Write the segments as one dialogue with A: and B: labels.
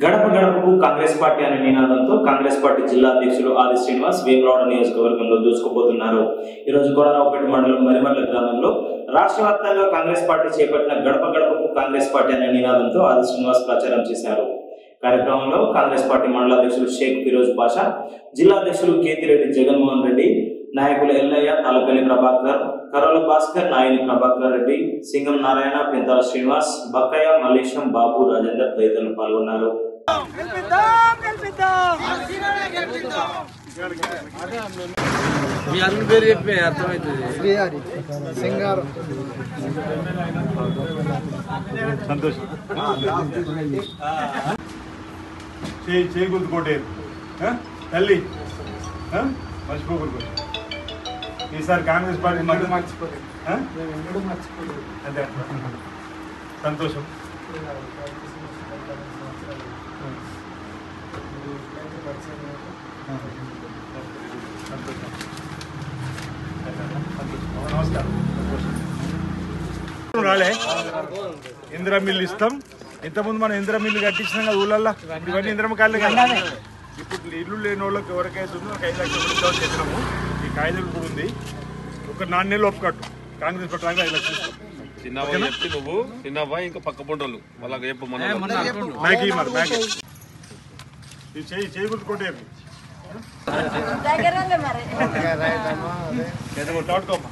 A: గడప గడపకు కాంగ్రెస్ పార్టీ అనే నినాదంతో కాంగ్రెస్ పార్టీ జిల్లా అధ్యక్షులు ఆది శ్రీనివాస్ వేములవాడ నియోజకవర్గంలో దూసుకుపోతున్నారు ఈ రోజు కోనరావుపేట మండలం మరిమల్ల గ్రామంలో రాష్ట్ర వ్యాప్తంగా కాంగ్రెస్ పార్టీ చేపట్టిన గడప గడపకు కాంగ్రెస్ పార్టీ అనే నినాదంతో ఆది శ్రీనివాస్ ప్రచారం చేశారు కార్యక్రమంలో కాంగ్రెస్ పార్టీ మండల అధ్యక్షులు షేక్ ఫిరోజ్ బాషా జిల్లా అధ్యక్షులు కేతిరెడ్డి జగన్మోహన్ రెడ్డి నాయకులు ఎల్లయ్య తాలపల్లి ప్రభాకర్ కరోల భాస్కర్ నాయని ప్రభాకర్ రెడ్డి సింగం నారాయణ పెంతాల శ్రీనివాస్ బక్కయ్య మల్లేశం బాబు రాజేందర్ తదితరులు పాల్గొన్నారు
B: గెలిపిద్దాం గెలిపిద్దాం
C: మీ అందరి పేరు చెప్పి అర్థమవుతుంది
D: శ్రీహరి సింగారం
E: సంతోషం చేయి చేయి గుర్తుకోటేరు తల్లి ఆ? మర్చిపోకూడదు ఈసారి కాంగ్రెస్ పార్టీ మద్దతు
D: మర్చిపోలేదు
E: ఆ?
D: మేము ఎన్నడూ మర్చిపోలేదు
E: అదే సంతోషం సంతోషం నమస్కారం రాలే ఇందిరా మిల్లు ఇస్తాం ఇంతకుముందు మనం ఇందిరా మిల్లు కట్టించినాం కదా ఊళ్ళల్లో ఇవన్నీ ఇందిరమ్మ కాళ్ళు కదా ఇప్పుడు ఇల్లు లేని వాళ్ళకి ఎవరికైతే ఉందో ఒక ఐదు లక్షలు ఇద్దామని చెప్పినాము ఈ కాగితాలు కూడా ఉంది ఒక నాలుగు నెలలు ఒప్పుకట్టు కాంగ్రెస్ పట్టడానికి ఐదు లక్షలు ఇస్తాం
F: చిన్నవ్వ చెప్పి నువ్వు చిన్నవ్వ ఇంకా పక్క పొంటోళ్ళు వాళ్ళకి చెప్పు మన
E: మ్యాగీ మరి మ్యాగీ ఇది చేయి చేయి గుర్తుకుంటే
B: దగ్గర ఉంది మరి
E: తోడుకోమ్మా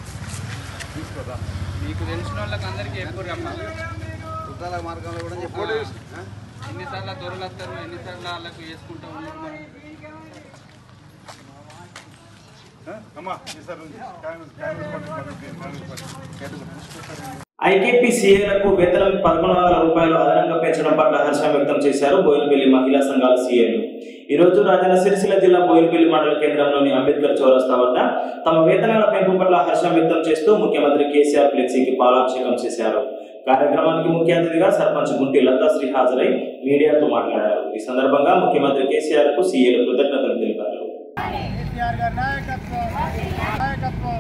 C: మీకు తెలిసిన వాళ్ళకి అందరికీ ఎప్పుడు రమ్మా
D: మార్గంలో కూడా
C: ఎన్నిసార్లు దొరలు వస్తారు ఎన్నిసార్లు వాళ్ళకు వేసుకుంటా ఉన్నారు మనం
E: అమ్మా ఈసారి నుంచి Congress Congress party Congress party
A: IKP సీఏలకు వేతనం పదకొండు వందల రూపాయలు అదనంగా పెంచడం పట్ల హర్షం వ్యక్తం చేశారు బోయినపల్లి మహిళా సంఘాల సీఏలు ఈ రోజు రాజన్న సిరిసిల్ల జిల్లా బోయినపల్లి మండల కేంద్రంలోని అంబేద్కర్ చౌరస్తా వద్ద తమ వేతనాల పెంపు పట్ల హర్షం వ్యక్తం చేస్తూ ముఖ్యమంత్రి కేసీఆర్ ఫ్లెక్సీకి పాలాభిషేకం చేశారు కార్యక్రమానికి ముఖ్య అతిథిగా సర్పంచ్ గుంటి లతాశ్రీ హాజరై మీడియాతో మాట్లాడారు ఈ సందర్భంగా ముఖ్యమంత్రి కేసీఆర్ కు సీఏలు కృతజ్ఞతలు తెలిపారు
D: కేసీఆర్ గారి నాయకత్వం నాయకత్వం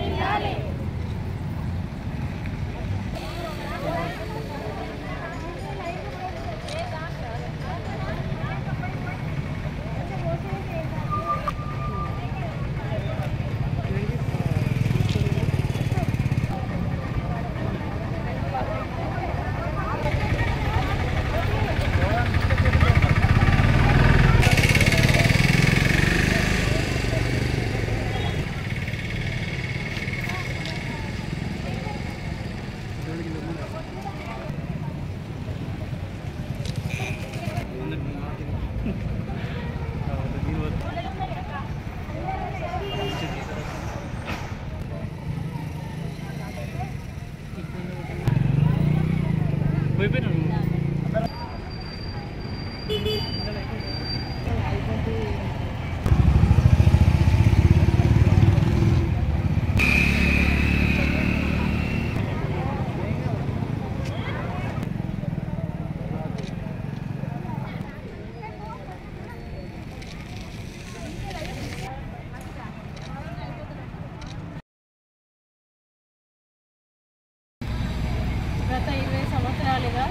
G: గత ఇరవై సంవత్సరాలుగా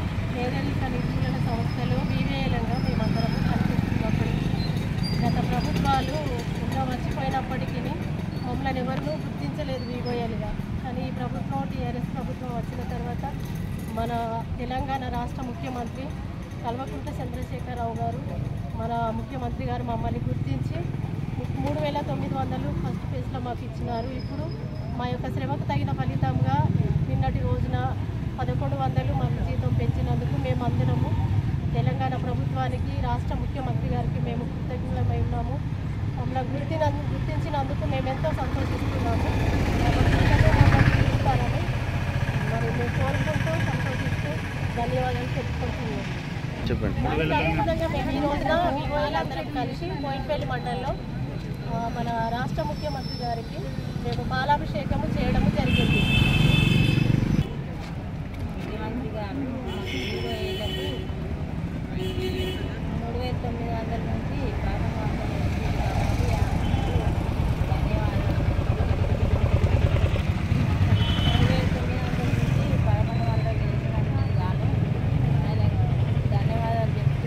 G: పేదరిక నిర్మూలన సంస్థలు బీవీఐలంగా మేమందరము కనిపిస్తున్నప్పుడు గత ప్రభుత్వాలు ఇంకా మర్చిపోయినప్పటికీ మమ్మల్ని ఎవరినూ గుర్తించలేదు బీవీఐలుగా కానీ ఈ ప్రభుత్వం టీఆర్ఎస్ ప్రభుత్వం వచ్చిన తర్వాత మన తెలంగాణ రాష్ట్ర ముఖ్యమంత్రి కల్వకుంట్ల చంద్రశేఖరరావు గారు మన ముఖ్యమంత్రి గారు మమ్మల్ని గుర్తించి మూడు వేల తొమ్మిది వందలు ఫస్ట్ ఫేజ్లో మాకు ఇచ్చినారు ఇప్పుడు మా యొక్క శ్రమకు తగిన ఫలితంగా నిన్నటి రోజున పదకొండు వందలు మాకు జీతం పెంచినందుకు మేము అందరము తెలంగాణ ప్రభుత్వానికి రాష్ట్ర ముఖ్యమంత్రి గారికి మేము కృతజ్ఞులమై ఉన్నాము మమ్మల్ని గుర్తిన గుర్తించినందుకు మేము ఎంతో సంతోషిస్తున్నాము కాబట్టి ఇస్తారని మరి మేము కోరుకుంటూ సంతోషిస్తూ ధన్యవాదాలు చెప్పుకుంటున్నాము
F: చెప్పండి
G: మరి అదేవిధంగా మేము ఈ రోజున వివోలందరం కలిసి పోయినపల్లి మండలంలో ఆ, మన రాష్ట్ర ముఖ్యమంత్రి గారికి మేము పాలాభిషేకము చేయడము జరిగింది
H: ముఖ్యమంత్రి గారు హీరోయిన్లకు మూడు వేల తొమ్మిది వందల నుంచి పదకొండు వందలు వచ్చింది కాబట్టి ఆయనకు ధన్యవాదాలు మూడు వేల తొమ్మిది వందల నుంచి పదకొండు వందలు చేసినందుకు గాను ఆయనకు ధన్యవాదాలు చెప్తూ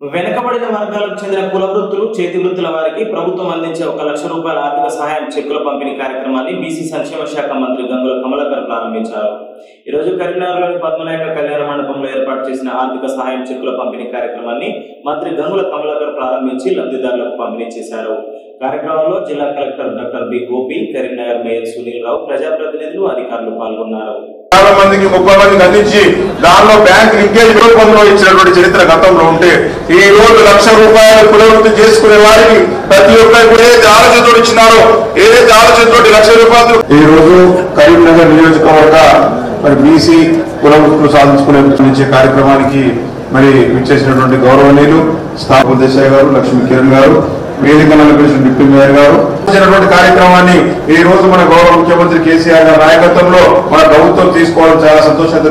A: వెనుకబడిన వర్గాలకు చెందిన కుల వృత్తులు చేతి వృత్తుల వారికి ప్రభుత్వం అందించే ఒక లక్ష రూపాయల ఆర్థిక సహాయం చెక్కుల పంపిణీ కార్యక్రమాన్ని బీసీ సంక్షేమ శాఖ మంత్రి గంగుల కమలాకర్ ప్రారంభించారు ఈ రోజు కరీంనగర్లోని పద్మనాయక కళ్యాణ మండపంలో ఏర్పాటు చేసిన ఆర్థిక సహాయం చెక్కుల పంపిణీ కార్యక్రమాన్ని మంత్రి గంగుల కమలాకర్ ప్రారంభించి లబ్ధిదారులకు పంపిణీ చేశారు కార్యక్రమంలో జిల్లా collector doctor B Gopi Karimnagar mayor Sunil Rao ప్రజాప్రతినిధులు అధికారులు పాల్గొన్నారు
I: చాలా మందికి ముప్పై మందికి అందించి దానిలో బ్యాంక్ లింకేజ్ రూపంలో ఇచ్చినటువంటి చరిత్ర గతంలో ఉంటే ఈ రోజు లక్ష రూపాయలు పునరుద్ధి చేసుకునే వారికి ప్రతి ఒక్కరికి కూడా ఏదైతే ఆలోచనతో ఇచ్చినారో ఏదైతే ఆలోచనతో లక్ష రూపాయలు ఈ రోజు కరీంనగర్ నియోజకవర్గ మరి బీసీ కుల వృత్తులు సాధించుకునే ఇచ్చే కార్యక్రమానికి మరి విచ్చేసినటువంటి గౌరవనీయులు స్థాపన దేశాయ్ గారు లక్ష్మీ కిరణ్ గారు వేదిక నలభేసిన డిప్యూటీ మేయర్ గారు చేసినటువంటి కార్యక్రమాన్ని ఈ రోజు మన గౌరవ ముఖ్యమంత్రి కేసీఆర్ గారి నాయకత్వంలో మన ప్రభుత్వం తీసుకోవడం చాలా సంతోషం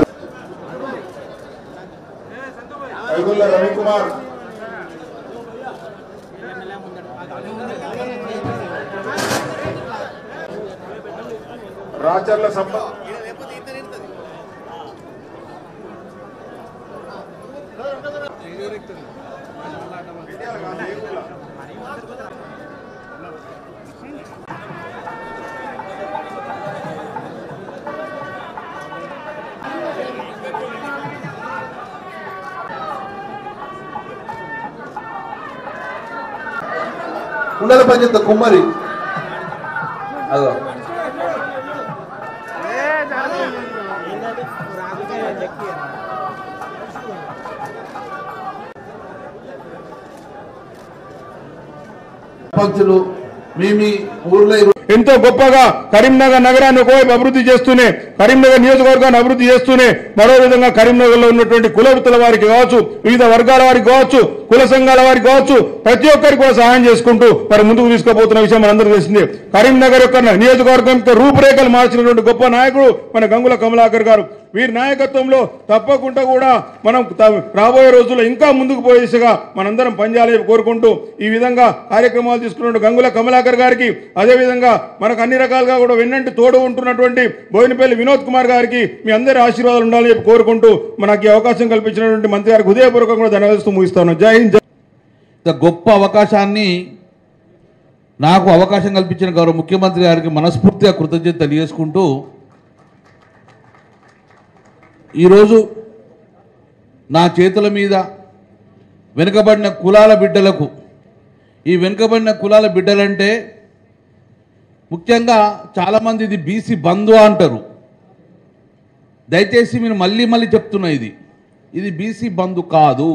I: ఐగుళ్ళ రవికుమార్ రాచర్ల సంప
J: కుండల పంచేత కుమ్మరి అదో పంచులు మీ మీ ఊర్లో
E: ఎంతో గొప్పగా కరీంనగర్ నగరాన్ని ఒకవైపు అభివృద్ధి చేస్తూనే కరీంనగర్ నియోజకవర్గాన్ని అభివృద్ధి చేస్తూనే మరో విధంగా కరీంనగర్ లో ఉన్నటువంటి కుల వృత్తుల వారికి కావచ్చు వివిధ వర్గాల వారికి కావచ్చు కుల సంఘాల వారికి కావచ్చు ప్రతి ఒక్కరికి కూడా సహాయం చేసుకుంటూ మరి ముందుకు తీసుకుపోతున్న విషయం మనందరూ తెలిసింది కరీంనగర్ యొక్క నియోజకవర్గం యొక్క రూపురేఖలు మార్చినటువంటి గొప్ప నాయకుడు మన గంగుల కమలాకర్ గారు వీరి నాయకత్వంలో తప్పకుండా కూడా మనం త- రాబోయే రోజుల్లో ఇంకా ముందుకు పోయే దిశగా మనందరం పనిచేయాలని కోరుకుంటూ ఈ విధంగా కార్యక్రమాలు తీసుకున్న గంగుల కమలాకర్ గారికి అదేవిధంగా మనకు అన్ని రకాలుగా కూడా వెన్నంటి తోడు ఉంటున్నటువంటి బోయినపల్లి వినోద్ కుమార్ గారికి మీ అందరి ఆశీర్వాదాలు ఉండాలని చెప్పి కోరుకుంటూ మనకి ఈ అవకాశం కల్పించినటువంటి మంత్రి గారికి హృదయపూర్వకంగా కూడా ధన్యవాదాలు ముగిస్తాను జై హింద్ జై
J: ఇంత గొప్ప అవకాశాన్ని నాకు అవకాశం కల్పించిన గౌరవ ముఖ్యమంత్రి గారికి మనస్ఫూర్తిగా కృతజ్ఞత తెలియజేసుకుంటూ ఈరోజు నా చేతుల మీద వెనుకబడిన కులాల బిడ్డలకు ఈ వెనుకబడిన కులాల బిడ్డలంటే ముఖ్యంగా చాలామంది ఇది బీసీ బంధు అంటారు దయచేసి మీరు మళ్ళీ మళ్ళీ చెప్తున్నా ఇది ఇది బీసీ బంధు కాదు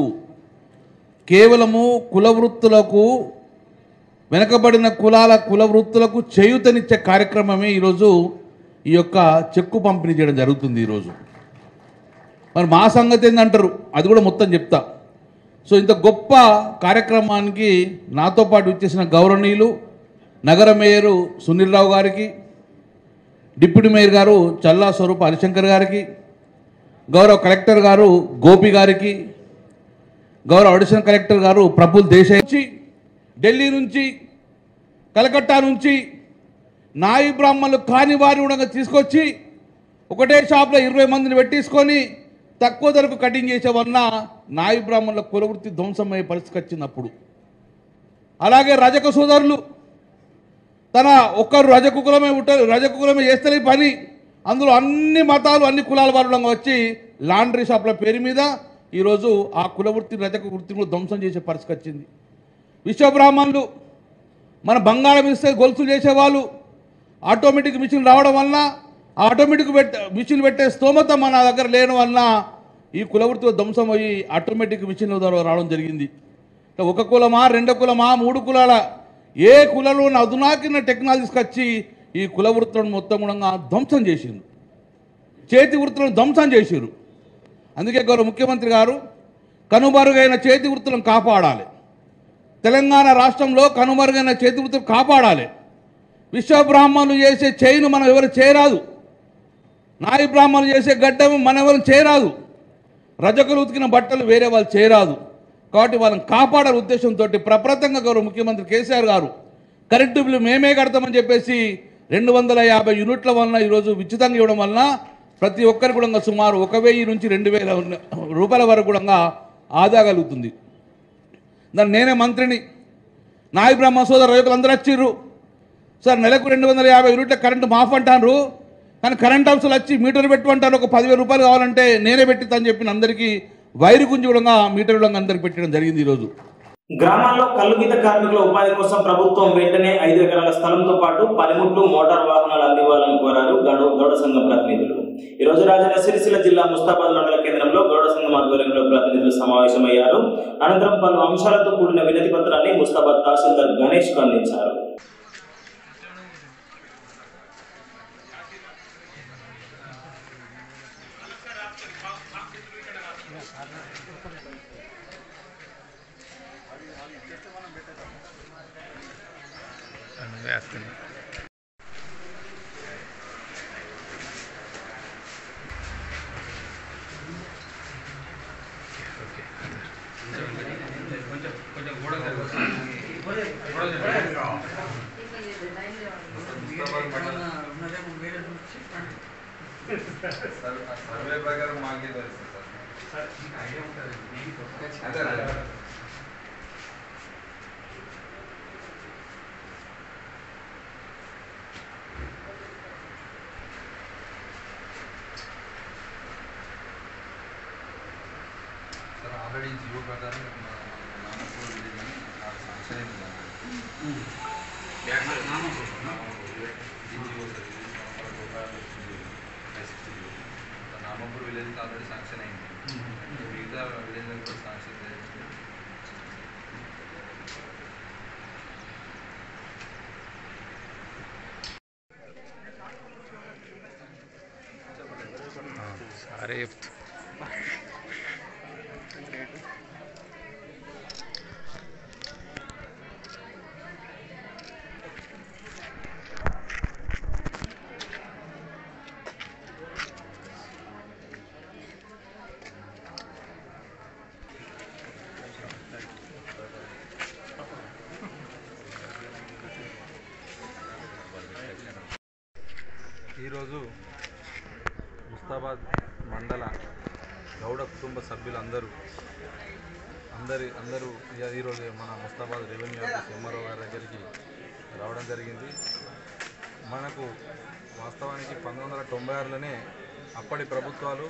J: కేవలము కుల వృత్తులకు వెనకబడిన కులాల కుల వృత్తులకు చేయూతనిచ్చే కార్యక్రమమే ఈరోజు ఈ యొక్క చెక్కు పంపిణీ చేయడం జరుగుతుంది ఈరోజు మరి మా సంగతి ఏందంటారు అది కూడా మొత్తం చెప్తా సో ఇంత గొప్ప కార్యక్రమానికి నాతో పాటు ఇచ్చేసిన గౌరవనీయులు నగర మేయరు సునీల్ రావు గారికి డిప్యూటీ మేయర్ గారు చల్లా స్వరూప హరిశంకర్ గారికి గౌరవ కలెక్టర్ గారు గోపి గారికి గౌరవ అడిషనల్ కలెక్టర్ గారు ప్రఫుల్ దేశాయ్ నుంచి ఢిల్లీ నుంచి కలకత్తా నుంచి నాయి బ్రాహ్మణులు కాని వారి కూడా తీసుకొచ్చి ఒకటే షాప్లో ఇరవై మందిని పెట్టేసుకొని తక్కువ ధరకు కటింగ్ చేసే వలన నాయి బ్రాహ్మణుల కులవృత్తి ధ్వంసమయ్యే పరిస్థితి వచ్చినప్పుడు అలాగే రజక సోదరులు తన ఒక్కరు రజక కులమే ఉంటారు రజక కులమే చేస్తలే ఈ పని అందులో అన్ని మతాలు అన్ని కులాల వారు వచ్చి లాండ్రీ షాప్ల పేరు మీద ఈరోజు ఆ కుల వృత్తి రజక వృత్తిని కూడా ధ్వంసం చేసే పరిస్థితి వచ్చింది విశ్వబ్రాహ్మణులు మన బంగారం ఇస్తే గొలుసులు చేసేవాళ్ళు ఆటోమేటిక్ మిషన్ రావడం వలన ఆ ఆటోమేటిక్ పెట్ట మిషన్ పెట్టే స్తోమత మన దగ్గర లేని వలన ఈ కులవృత్తిలో ధ్వంసం అయ్యి ఆటోమేటిక్ మిషన్ ద్వారా రావడం జరిగింది ఇట్లా ఒక కులమా రెండు కులమా మూడు కులాల ఏ కులలో ఉన్న అధునాకిన టెక్నాలజీస్ వచ్చి ఈ కుల వృత్తులను మొత్తం కూడా ధ్వంసం చేసిండు చేతి వృత్తులను ధ్వంసం చేసిరు అందుకే గౌరవ ముఖ్యమంత్రి గారు కనుమరుగైన చేతి వృత్తులను కాపాడాలి తెలంగాణ రాష్ట్రంలో కనుమరుగైన చేతి వృత్తులు కాపాడాలి విశ్వబ్రాహ్మణులు చేసే చైను మనం ఎవరు చేయరాదు నాయి బ్రాహ్మణులు చేసే గడ్డం మనం ఎవరు చేయరాదు రజకులు ఉతికిన బట్టలు వేరే వాళ్ళు చేయరాదు కాబట్టి వాళ్ళని కాపాడే ఉద్దేశంతో ప్రప్రతంగా గౌరవ ముఖ్యమంత్రి కేసీఆర్ గారు కరెంటు బిల్లు మేమే కడతామని చెప్పేసి రెండు వందల యాభై యూనిట్ల వలన ఈరోజు ఉచితంగా ఇవ్వడం వలన ప్రతి ఒక్కరికి కూడా సుమారు ఒక వెయ్యి నుంచి రెండు వేల రూపాయల వరకు కూడా ఆదా కలుగుతుంది దాన్ని నేనే మంత్రిని నాయి బ్రహ్మ సోదర రైతులు అందరూ వచ్చిర్రు సార్ నెలకు రెండు వందల యాభై యూనిట్ల కరెంటు మాఫ్ అంటారు కానీ కరెంట్ హౌస్లు వచ్చి మీటర్ పెట్టమంటారు ఒక పదివేల రూపాయలు కావాలంటే నేనే పెట్టిద్దని చెప్పిన అందరికీ వైరు గుంజి కూడా మీటర్ కూడా అందరికి పెట్టడం జరిగింది ఈరోజు
A: గ్రామాల్లో కల్లుగీత కార్మికుల ఉపాధి కోసం ప్రభుత్వం వెంటనే ఐదు ఎకరాల స్థలంతో పాటు పనిముట్లు మోటార్ వాహనాలు అందివ్వాలని కోరారు గౌడ గౌడ సంఘం ప్రతినిధులు ఈ రోజు రాజన్న సిరిసిల్ల జిల్లా ముస్తాబాద్ మండల కేంద్రంలో గౌడ సంఘం ఆధ్వర్యంలో ప్రతినిధులు సమావేశమయ్యారు అనంతరం పలు అంశాలతో కూడిన వినతి పత్రాన్ని ముస్తాబాద్ తహసీల్దార్ గణేష్ కు అందించారు
C: సర్వే ప్రకారం మాకే తెలుస్తుంది సార్ ఐడియా ఉంటుంది అదే అదే సార్ ఆల్రెడీ జియో ప్రకారం మా నామపూర్ విలేజ్ అని నాకు శాంక్షన్ అయింది sir back side Namapur Namapur ఇది జియో సార్ ఇది సంవత్సరాల రూపాయలు వచ్చింది five sixty Jio sir Namapur విలేజ్కి ఆల్రెడీ శాంక్షన్ అయింది ఇంకా మిగతా విలేజ్ కూడా శాంక్షన్ చేయాలి
K: సరే
C: ఈరోజు ముస్తాబాద్ మండల గౌడ కుటుంబ సభ్యులందరూ అందరి అందరూ ఇయ- ఈరోజు మన ముస్తాబాద్ రెవెన్యూ ఆఫీస్ ఎంఆర్ఓ గారి దగ్గరికి రావడం జరిగింది మనకు వాస్తవానికి పంతొమ్మిది వందల తొంభై ఆరులోనే అప్పటి ప్రభుత్వాలు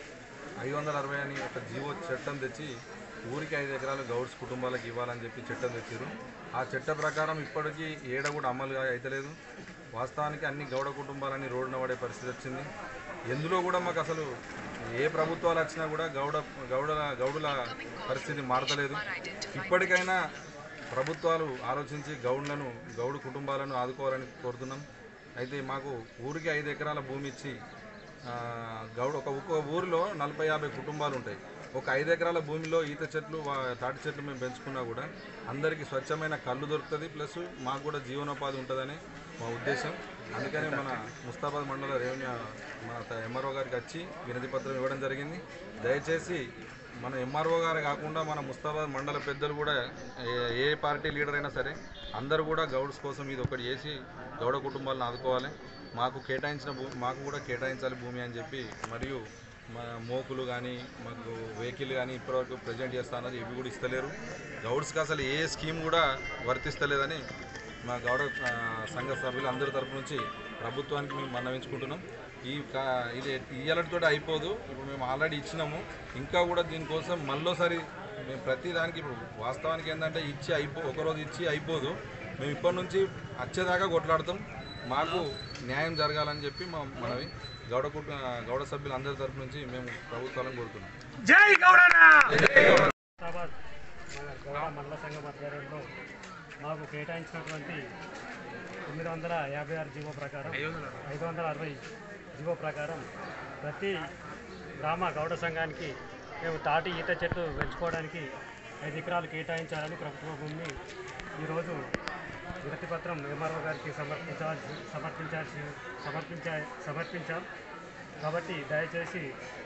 C: ఐదు వందల అరవై అని ఒక జీవో చట్టం తెచ్చి ఊరికి ఐదు ఎకరాలు గౌడ్స్ కుటుంబాలకు ఇవ్వాలని చెప్పి చట్టం తెచ్చారు ఆ చట్ట ప్రకారం ఇప్పటికీ ఏడ కూడా అమలు అయితలేదు వాస్తవానికి అన్ని గౌడ కుటుంబాలని రోడ్డున పడే పరిస్థితి వచ్చింది ఎందులో కూడా మాకు అసలు ఏ ప్రభుత్వాలు వచ్చినా కూడా గౌడ గౌడల గౌడుల పరిస్థితి మారతలేదు ఇప్పటికైనా ప్రభుత్వాలు ఆలోచించి గౌడ్లను గౌడు కుటుంబాలను ఆదుకోవాలని కోరుతున్నాం అయితే మాకు ఊరికి ఐదు ఎకరాల భూమి ఇచ్చి ఆ, గౌడ ఒక ఒక్క ఊరిలో నలభై యాభై కుటుంబాలు ఉంటాయి ఒక ఐదు ఎకరాల భూమిలో ఈత చెట్లు వా- తాటి చెట్లు మేము పెంచుకున్నా కూడా అందరికీ స్వచ్ఛమైన కళ్ళు దొరుకుతుంది ప్లస్ మాకు కూడా జీవనోపాధి ఉంటుందని మా ఉద్దేశం అందుకని మన ముస్తాబాద్ మండల రెవెన్యూ మన ఎంఆర్ఓ గారికి వచ్చి వినతి పత్రం ఇవ్వడం జరిగింది దయచేసి మన ఎంఆర్ఓ గారు కాకుండా మన ముస్తాబాద్ మండల పెద్దలు కూడా ఏ- ఏ పార్టీ లీడర్ అయినా సరే అందరూ కూడా గౌడ్స్ కోసం ఇది ఒకటి చేసి గౌడ కుటుంబాలను ఆదుకోవాలి మాకు కేటాయించిన భూ మాకు కూడా కేటాయించాలి భూమి అని చెప్పి మరియు మా మోకులు కానీ మాకు వెహికల్ కానీ ఇప్పటివరకు ప్రజెంట్ చేస్తానని ఇవి కూడా ఇస్తలేరు గౌడ్స్కి అసలు ఏ స్కీమ్ కూడా వర్తిస్తలేదని మా గౌడ ఆ, సంఘ సభ్యులు అందరి తరపు నుంచి ప్రభుత్వానికి మేము మన్నవించుకుంటున్నాం ఈ కా ఇది ఇయ్యాలతో అయిపోదు ఇప్పుడు మేము ఆల్రెడీ ఇచ్చినాము ఇంకా కూడా దీనికోసం మళ్ళోసారి మేము ప్రతి దానికి ఇప్పుడు వాస్తవానికి ఏంటంటే ఇచ్చి అయిపో ఒకరోజు ఇచ్చి అయిపోదు మేము ఇప్పటి నుంచి వచ్చేదాకా కొట్లాడతాం మాకు న్యాయం జరగాలని చెప్పి మా మనవి గౌడ కుట గౌడ సభ్యులు అందరి తరపు నుంచి మేము ప్రభుత్వాలను కోరుతున్నాం
B: జై గౌడనా
L: హైదరాబాద్ మన గౌడ మండల సంఘం ఆధ్వర్యంలో మాకు కేటాయించినటువంటి తొమ్మిది వందల యాభై ఆరు జీవో ప్రకారం ఐదు వందల అరవై జీవో ప్రకారం ప్రతి గ్రామ గౌడ సంఘానికి మేము తాటి ఈత చెట్లు పెంచుకోవడానికి ఐదు ఎకరాలు కేటాయించాలని ప్రభుత్వ భూమిని ఈరోజు వినతి పత్రం ఎంఆర్ఓ గారికి సమర్పించాల్సి సమర్పించాల్సి సమర్పించా సమర్పించాం కాబట్టి దయచేసి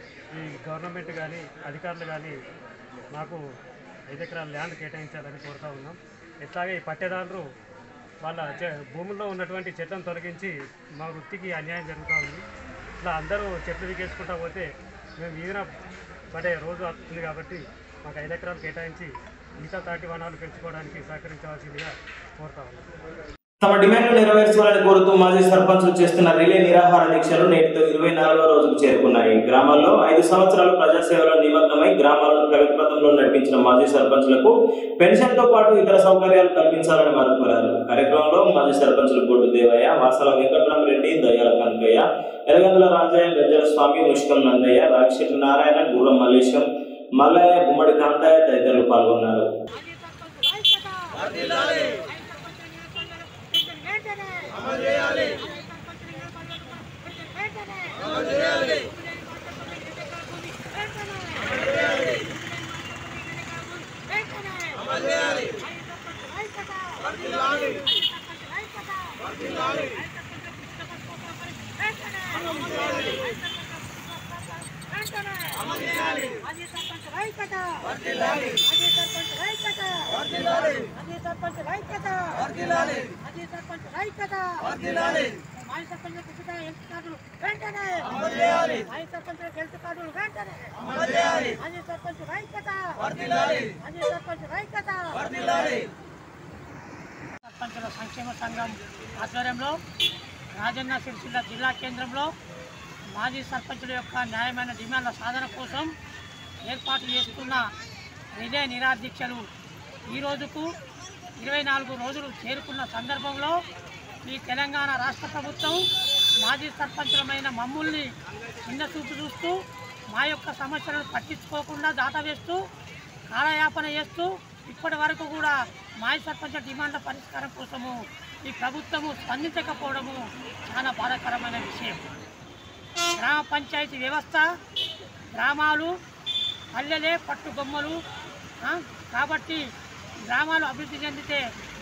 L: ఈ గవర్నమెంట్ కానీ అధికారులు కానీ మాకు ఐదు ఎకరాల ల్యాండ్ కేటాయించాలని కోరుతా ఉన్నాం ఇట్లాగే ఈ పట్టేదారులు వాళ్ళ చె- భూముల్లో ఉన్నటువంటి చెట్లను తొలగించి మా వృత్తికి అన్యాయం జరుగుతూ ఉంది ఇట్లా అందరూ చెట్లు వికేసుకుంటా పోతే మేము వీధిన పడే రోజు వస్తుంది కాబట్టి మాకు ఐదు ఎకరాలు కేటాయించి మిగతా తాటి వనాలు పెంచుకోవడానికి సహకరించవలసిందిగా కోరుతా ఉన్నాను
A: తమ డిమాండ్లు నెరవేర్చాలని కోరుతూ మాజీ సర్పంచులు చేస్తున్న రిలే నిరాహార దీక్షలు నేటితో ఇరవై నాలుగో రోజుకు చేరుకున్నాయి గ్రామాల్లో ఐదు సంవత్సరాలు ప్రజాసేవలో నిమగ్నమై గ్రామాలను ప్రగతి పథంలో నడిపించిన మాజీ సర్పంచులకు పెన్షన్ తో పాటు ఇతర సౌకర్యాలు కల్పించాలని వారు కోరారు కార్యక్రమంలో మాజీ సర్పంచులు బొడ్డు దేవయ్య వాసల వెంకటరామరెడ్డి దయ్యాల కనకయ్య ఎలగందుల రాజయ్య గజ్జల స్వామి ముష్కం నందయ్య రాక్షటి నారాయణ గుర్రం మల్లేశం మల్లయ్య గుమ్మడి కాంతయ్య తదితరులు పాల్గొన్నారు
K: సర్పంచుల సంక్షేమ సంఘం ఆధ్వర్యంలో రాజన్న సిరిసిల్ల జిల్లా కేంద్రంలో మాజీ సర్పంచుల యొక్క న్యాయమైన డిమాండ్ల సాధన కోసం ఏర్పాటు చేస్తున్న రిలే నిరాదీక్షలు ఈ రోజుకు ఇరవై నాలుగు రోజులు చేరుకున్న సందర్భంలో ఈ తెలంగాణ రాష్ట్ర ప్రభుత్వం మాజీ సర్పంచులమైన మమ్ముల్ని చిన్న చూపు చూస్తూ మా యొక్క సమస్యలను పట్టించుకోకుండా దాటవేస్తూ కాలయాపన చేస్తూ ఇప్పటి వరకు కూడా మాజీ సర్పంచ్ డిమాండ్ల పరిష్కారం కోసము ఈ ప్రభుత్వము స్పందించకపోవడము చాలా బాధాకరమైన విషయం గ్రామ పంచాయతీ వ్యవస్థ గ్రామాలు పల్లెలే పట్టుబొమ్మలు ఆ, కాబట్టి గ్రామాలు అభివృద్ధి చెందితే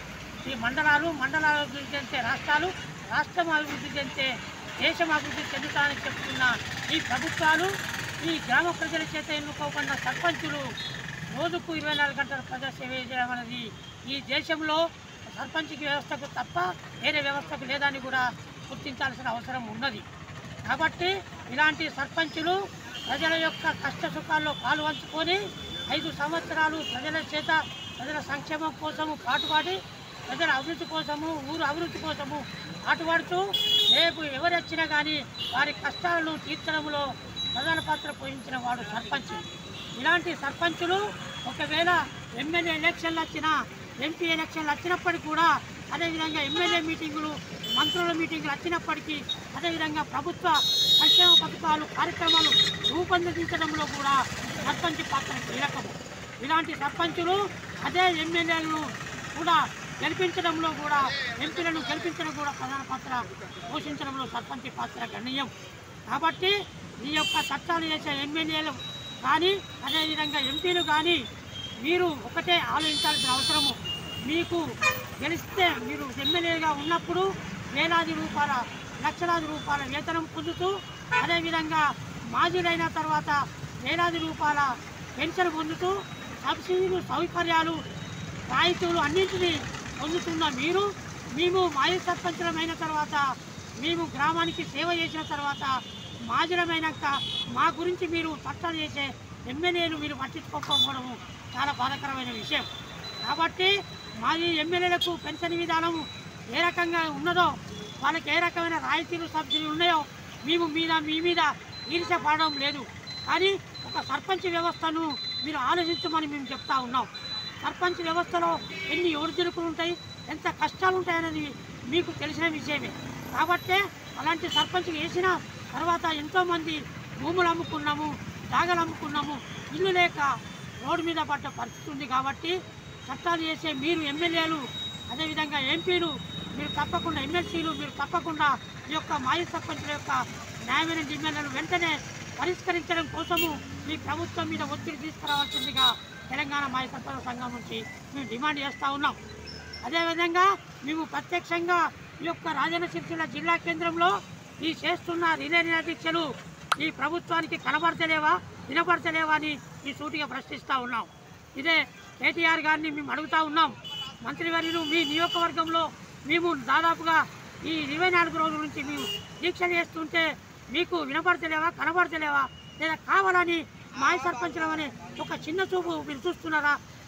K: ఈ మండలాలు మండలాలు అభివృద్ధి చెందితే రాష్ట్రాలు రాష్ట్రం అభివృద్ధి చెందితే దేశం అభివృద్ధి చెందుతానని చెప్తున్న ఈ ప్రభుత్వాలు ఈ గ్రామ ప్రజల చేత ఎన్నుకోబడిన సర్పంచులు రోజుకు ఇరవై నాలుగు గంటల ప్రజా సేవ చేయడం అనేది ఈ దేశంలో సర్పంచ్ వ్యవస్థకు తప్ప వేరే వ్యవస్థకు లేదని కూడా గుర్తించాల్సిన అవసరం ఉన్నది కాబట్టి ఇలాంటి సర్పంచులు ప్రజల యొక్క కష్ట సుఖాల్లో పాలు పంచుకొని ఐదు సంవత్సరాలు ప్రజల చేత ప్రజల సంక్షేమం కోసము పాటుపడి ప్రజల అభివృద్ధి కోసము ఊరు అభివృద్ధి కోసము పాటుపడుతూ రేపు ఎవరు వచ్చినా కానీ వారి కష్టాలను తీర్చడంలో ప్రధాన పాత్ర పోషించిన వాడు సర్పంచ్ ఇలాంటి సర్పంచులు ఒకవేళ ఎమ్మెల్యే ఎలక్షన్లు వచ్చినా ఎంపీ ఎలక్షన్లు వచ్చినప్పటికీ కూడా అదేవిధంగా ఎమ్మెల్యే మీటింగులు మంత్రుల మీటింగులు వచ్చినప్పటికీ అదేవిధంగా ప్రభుత్వ సంక్షేమ పథకాలు కార్యక్రమాలు రూపొందించడంలో కూడా సర్పంచ్ పాత్ర కీలకము ఇలాంటి సర్పంచులు అదే ఎమ్మెల్యేలను కూడా గెలిపించడంలో కూడా ఎంపీలను గెలిపించడం కూడా ప్రధాన పాత్ర పోషించడంలో సర్పంచ్ పాత్ర గణనీయం కాబట్టి ఈ యొక్క చట్టాలు చేసే ఎమ్మెల్యేలు కానీ అదేవిధంగా ఎంపీలు కానీ మీరు ఒకటే ఆలోచించాల్సిన అవసరము మీకు గెలిస్తే మీరు ఎమ్మెల్యేగా ఉన్నప్పుడు వేలాది రూపాయల లక్షలాది రూపాయల వేతనం పొందుతూ అదేవిధంగా మాజీలైన తర్వాత వేలాది రూపాయల పెన్షన్ పొందుతూ సబ్సిడీలు సౌకర్యాలు రాయితీలు అన్నింటినీ పొందుతున్న మీరు మేము మాజీ సర్పంచులమైన తర్వాత మేము గ్రామానికి సేవ చేసిన తర్వాత మాజీలమైనాక మా గురించి మీరు చట్టాలు చేసే ఎమ్మెల్యేలు మీరు పట్టించుకోకపోవడం చాలా బాధాకరమైన విషయం కాబట్టి మాజీ ఎమ్మెల్యేలకు పెన్షన్ విధానం ఏ రకంగా ఉన్నదో వాళ్ళకి ఏ రకమైన రాయితీలు సబ్సిడీలు ఉన్నాయో మేము మీద మీ మీద ఈర్ష్య పడడం లేదు కానీ ఒక సర్పంచ్ వ్యవస్థను మీరు ఆలోచించమని మేము చెప్తా ఉన్నాం సర్పంచ్ వ్యవస్థలో ఎన్ని ఒడిదుడుకులు ఉంటాయి ఎంత కష్టాలు ఉంటాయనేది మీకు తెలిసిన విషయమే కాబట్టే అలాంటి సర్పంచ్ వేసిన తర్వాత ఎంతోమంది భూములు అమ్ముకున్నాము జాగలు అమ్ముకున్నాము ఇల్లు లేక రోడ్డు మీద పడ్డ పరిస్థితి ఉంది కాబట్టి చట్టాలు చేసే మీరు ఎమ్మెల్యేలు అదేవిధంగా ఎంపీలు మీరు తప్పకుండా ఎమ్మెల్సీలు మీరు తప్పకుండా ఈ యొక్క మాజీ సర్పంచుల యొక్క న్యాయమైన డిమాండ్లను వెంటనే పరిష్కరించడం కోసము మీ ప్రభుత్వం మీద ఒత్తిడి తీసుకురావాల్సిందిగా తెలంగాణ మాజీ సర్పంచ్ సంఘం నుంచి మేము డిమాండ్ చేస్తూ ఉన్నాం అదేవిధంగా మేము ప్రత్యక్షంగా ఈ యొక్క రాజన్న సిరిసిల్ల జిల్లా కేంద్రంలో ఈ చేస్తున్న రిలే దీక్షలు ఈ ప్రభుత్వానికి కనబడతలేవా వినపడతలేవా అని ఈ సూటిగా ప్రశ్నిస్తూ ఉన్నాం ఇదే కేటీఆర్ గారిని మేము అడుగుతా ఉన్నాం మంత్రివర్యులు మీ నియోజకవర్గంలో మేము దాదాపుగా ఈ ఇరవై నాలుగు రోజుల నుంచి మేము దీక్ష చేస్తుంటే మీకు వినపడతలేవా కనబడతలేవా లేదా కావాలని మాయ సర్పంచులమని ఒక చిన్న చూపు మీరు చూస్తున్నారా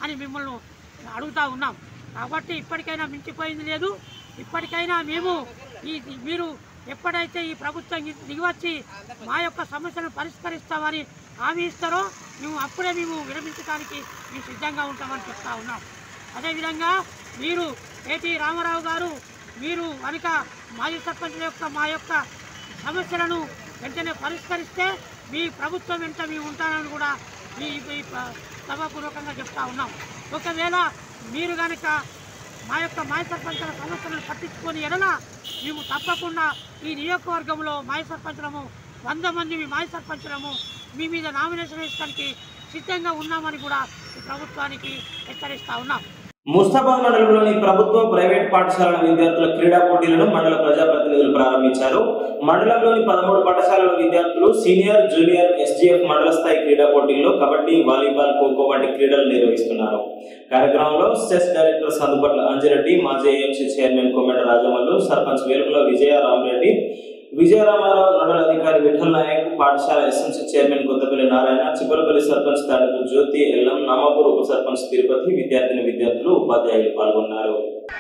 K: అని మిమ్మల్ని అడుగుతా ఉన్నాం కాబట్టి ఇప్పటికైనా మించిపోయింది లేదు ఇప్పటికైనా మేము ఈ ఈ- మీరు ఎప్పుడైతే ఈ ప్రభుత్వం ఇ- దిగివచ్చి మా యొక్క సమస్యలను పరిష్కరిస్తామని హామీ ఇస్తారో మేము అప్పుడే మేము విరమించడానికి మేము సిద్ధంగా ఉంటామని చెప్తా ఉన్నాం అదేవిధంగా మీరు ఏటి రామారావు గారు మీరు కనుక మాజీ సర్పంచుల యొక్క మా యొక్క సమస్యలను వెంటనే పరిష్కరిస్తే మీ ప్రభుత్వం వెంట మేము ఉంటానని కూడా ఈ ఈ ప- సభాపూర్వకంగా చెప్తా ఉన్నాం ఒకవేళ మీరు కనుక మా యొక్క మాయ సర్పంచుల సమస్యలను పట్టించుకొని ఎడల మేము తప్పకుండా ఈ నియోజకవర్గంలో మాయ సర్పంచులము వంద మంది మీ మాయ సర్పంచులము మీ మీద నామినేషన్ వేయడానికి సిద్ధంగా ఉన్నామని కూడా ఈ ప్రభుత్వానికి హెచ్చరిస్తా ఉన్నాం
A: ముస్తాబాద్ మండలంలోని ప్రభుత్వ ప్రైవేట్ పాఠశాలల విద్యార్థుల క్రీడా పోటీలను మండల ప్రజాప్రతినిధులు ప్రారంభించారు మండలంలోని పదమూడు పాఠశాలల విద్యార్థులు సీనియర్ జూనియర్ ఎస్జీఎఫ్ మండల స్థాయి క్రీడా పోటీల్లో కబడ్డీ వాలీబాల్ ఖోఖో వంటి క్రీడలు నిర్వహిస్తున్నారు కార్యక్రమంలో సెస్ డైరెక్టర్ సందుపట్ల అంజిరెడ్డి మాజీ AMC chairman Kommeta Rajamallu sarpanch Velupula Vijaya Ramareddy Vijayaramarao nodal అధికారి విఠల్ నాయక్ పాఠశాల ఎస్ఎంసీ చైర్మన్ కొత్తపల్లి నారాయణ చిప్పలపల్లి సర్పంచ్ తాడపు జ్యోతి ఎల్లం నామాపూర్ ఉప సర్పంచ్ తిరుపతి విద్యార్థిని విద్యార్థులు ఉపాధ్యాయులు పాల్గొన్నారు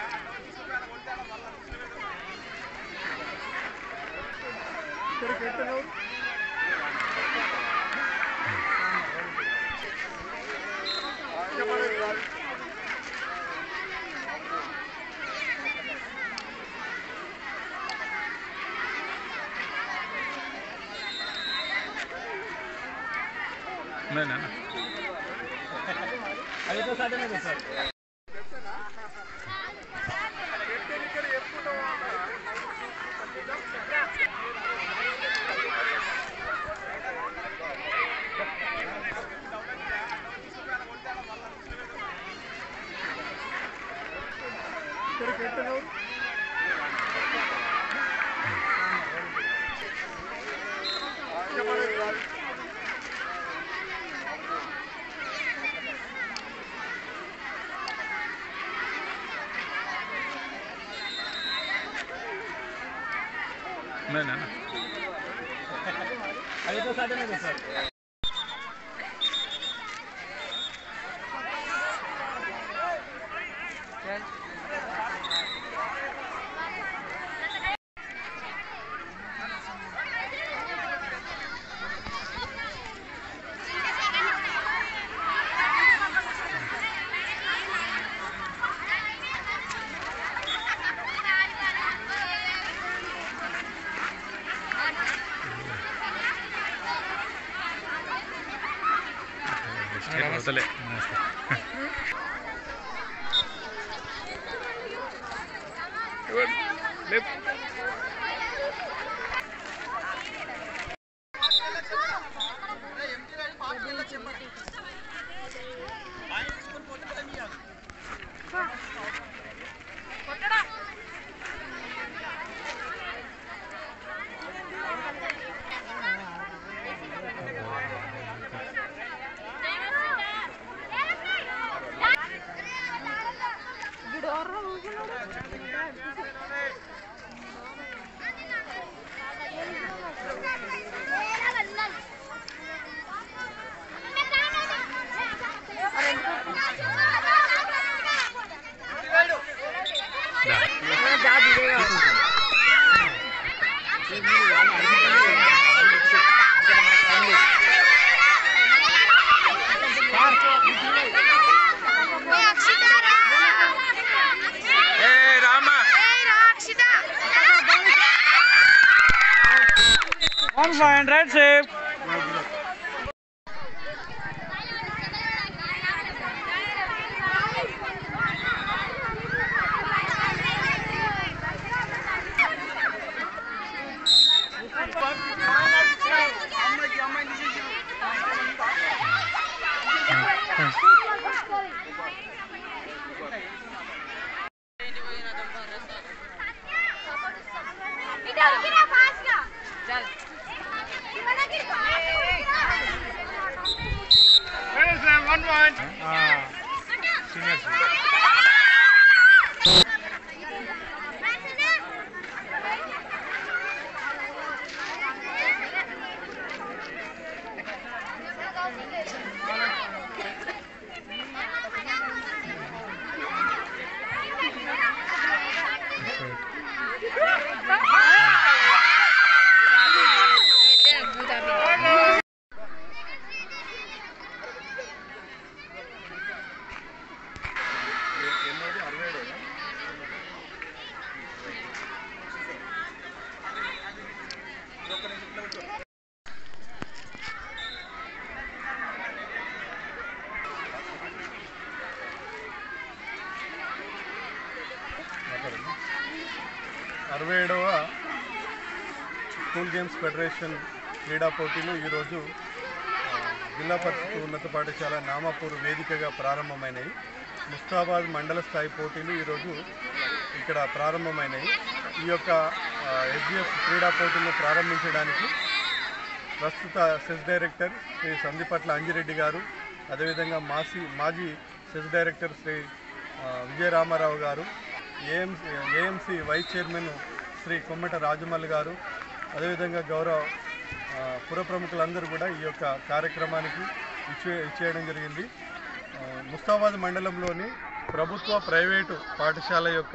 B: One point, right safe. One point. Seniors.
M: School games federation క్రీడా పోటీలు ఈరోజు ఆ, జిల్లా పరిషత్ ఉన్నత పాఠశాల నామాపూర్ వేదికగా ప్రారంభమైనాయి ముస్తాబాద్ మండల స్థాయి పోటీలు ఈరోజు ఇక్కడ ప్రారంభమైనాయి ఈ యొక్క ఎస్జిఎఫ్ క్రీడా పోటీలను ప్రారంభించడానికి ప్రస్తుత సెస్ డైరెక్టర్ శ్రీ సందిపట్ల అంజిరెడ్డి గారు అదేవిధంగా మాసి మాజీ సెస్ డైరెక్టర్ శ్రీ ఆ, విజయరామారావు గారు AMC AMC vice chairman Shri Kommata Rajamal గారు అదేవిధంగా గౌరవ ఆ, పుర ప్రముఖులందరూ కూడా ఈ యొక్క కార్యక్రమానికి ఇచ్చే ఇచ్చేయడం జరిగింది ఆ, ముస్తాబాద్ మండలంలోని ప్రభుత్వ ప్రైవేటు పాఠశాల యొక్క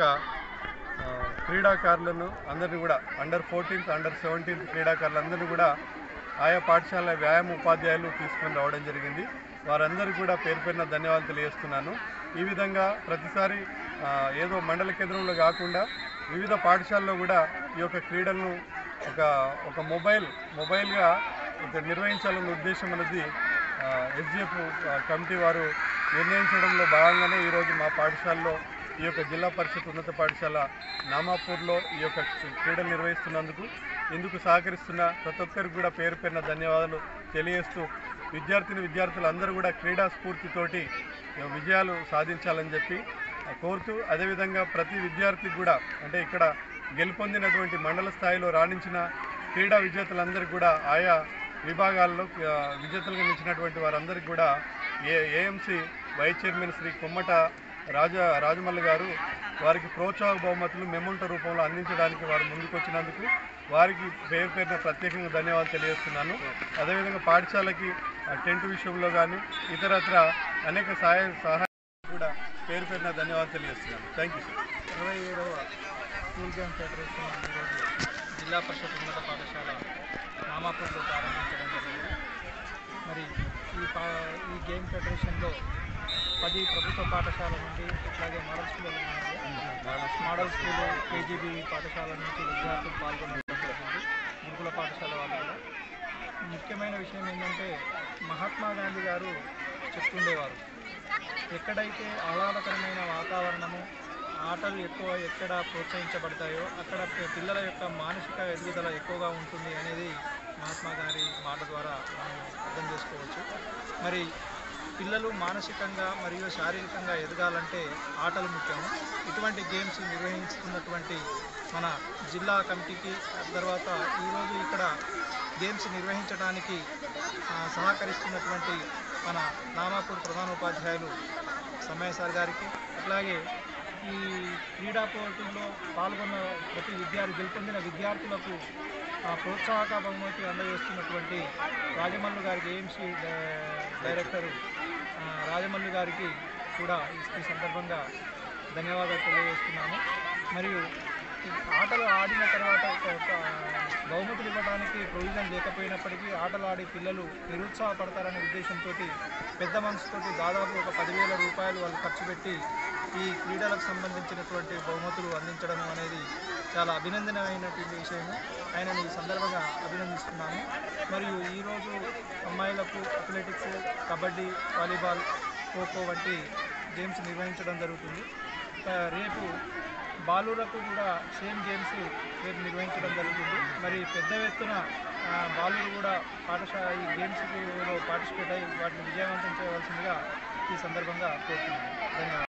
M: ఆ, క్రీడాకారులను అందరినీ కూడా అండర్ ఫోర్టీన్త్ అండర్ సెవెంటీన్త్ క్రీడాకారులందరినీ కూడా ఆయా పాఠశాల వ్యాయామ ఉపాధ్యాయులు తీసుకొని రావడం జరిగింది వారందరికీ కూడా పేరు పేరున ధన్యవాదాలు తెలియజేస్తున్నాను ఈ విధంగా ప్రతిసారి ఆ, ఏదో మండల కేంద్రంలో కాకుండా వివిధ పాఠశాలలో కూడా ఈ యొక్క క్రీడలను ఒక ఒక మొబైల్ మొబైల్గా ఒక నిర్వహించాలన్న ఉద్దేశం అనేది ఎస్జిఎఫ్ కమిటీ వారు నిర్ణయించడంలో భాగంగానే ఈరోజు మా పాఠశాలలో ఈ యొక్క జిల్లా పరిషత్ ఉన్నత పాఠశాల నామాపూర్లో ఈ యొక్క క్రీడలు నిర్వహిస్తున్నందుకు ఇందుకు సహకరిస్తున్న ప్రతి ఒక్కరికి కూడా పేరు పేరున ధన్యవాదాలు తెలియజేస్తూ విద్యార్థిని విద్యార్థులు అందరూ కూడా క్రీడా స్ఫూర్తితోటి విజయాలు సాధించాలని చెప్పి కోరుతూ అదేవిధంగా ప్రతి విద్యార్థికి కూడా అంటే ఇక్కడ గెలుపొందినటువంటి మండల స్థాయిలో రాణించిన క్రీడా విజేతలందరికీ కూడా ఆయా విభాగాల్లో ఆ, విజేతలుగా నిలిచినటువంటి వారందరికీ కూడా A AMC vice chairman Shri Kommata Raja Rajamalli గారు వారికి ప్రోత్సాహ బహుమతులు మెమోంటో రూపంలో అందించడానికి వారు ముందుకొచ్చినందుకు వారికి పేరు పేరున ప్రత్యేకంగా ధన్యవాదాలు తెలియజేస్తున్నాను అదేవిధంగా పాఠశాలకి ఆ, టెంట్ విషయంలో కానీ ఇతరత్ర అనేక సహాయ సహాయ కూడా పేరు పేరున ధన్యవాదాలు తెలియజేస్తున్నాను థ్యాంక్ యూ సార్
N: ఇరవై ఏడవ స్కూల్ గేమ్ ఫెడరేషన్ ఈరోజు జిల్లా పరిషత్ ఉన్నత పాఠశాల నామాపూర్లో ప్రారంభించడం జరిగింది మరి ఈ పా ఈ గేమ్ ఫెడరేషన్లో పది ప్రభుత్వ పాఠశాల నుండి అట్లాగే model school model school KGB పాఠశాల నుంచి విద్యార్థులు పాల్గొనడం జరిగింది గురుకుల పాఠశాల వాళ్ళు కూడా ముఖ్యమైన విషయం ఏంటంటే మహాత్మా గాంధీ గారు చెప్తుండేవారు ఎక్కడైతే ఆహ్లాదకరమైన వాతావరణము ఆటలు ఎక్కువ ఎక్కడ ప్రోత్సహించబడతాయో అక్కడ పి- పిల్లల యొక్క మానసిక ఎదుగుదల ఎక్కువగా ఉంటుంది అనేది మహాత్మా గారి మాట ద్వారా మనం అర్థం చేసుకోవచ్చు మరి పిల్లలు మానసికంగా మరియు శారీరకంగా ఎదగాలంటే ఆటలు ముఖ్యము ఇటువంటి గేమ్స్ నిర్వహిస్తున్నటువంటి మన జిల్లా కమిటీకి తర్వాత ఈరోజు ఇక్కడ గేమ్స్ నిర్వహించడానికి ఆ, సహకరిస్తున్నటువంటి మన నామాపూర్ ప్రధానోపాధ్యాయులు సమయ సార్ గారికి అట్లాగే ఈ క్రీడా పోటీల్లో పాల్గొన్న ప్రతి విద్యార్థి గెలుపొందిన విద్యార్థులకు ఆ, ప్రోత్సాహక బహుమతి అందజేస్తున్నటువంటి రాజమల్లు గారికి ఏఎంసీ డైరెక్టరు ఆ, రాజమల్లు గారికి కూడా ఈ- ఈ సందర్భంగా ధన్యవాదాలు తెలియజేస్తున్నాను మరియు ఈ ఆటలు ఆడిన తర్వాత ఒక- ఒక బహుమతులు ఇవ్వడానికి ప్రొవిజన్ లేకపోయినప్పటికీ ఆటలు ఆడి పిల్లలు నిరుత్సాహపడతారనే ఉద్దేశంతో పెద్ద మనసుతోటి దాదాపు ఒక పదివేల రూపాయలు వాళ్ళు ఖర్చు పెట్టి ఈ క్రీడలకు సంబంధించినటువంటి బహుమతులు అందించడం అనేది చాలా అభినందనమైనటువంటి విషయము ఆయనని ఈ సందర్భంగా అభినందిస్తున్నాము మరియు ఈరోజు అమ్మాయిలకు అథ్లెటిక్స్ కబడ్డీ వాలీబాల్ ఖోఖో వంటి గేమ్స్ నిర్వహించడం జరుగుతుంది ఆ, రేపు బాలులకు కూడా సేమ్ గేమ్స్ రేపు నిర్వహించడం జరుగుతుంది మరి పెద్ద ఎత్తున ఆ, బాలురు కూడా పాఠశాల ఈ గేమ్స్లో పార్టిసిపేట్ అయ్యి వాటిని విజయవంతం చేయవలసిందిగా ఈ సందర్భంగా కోరుతున్నాను ధన్యవాదాలు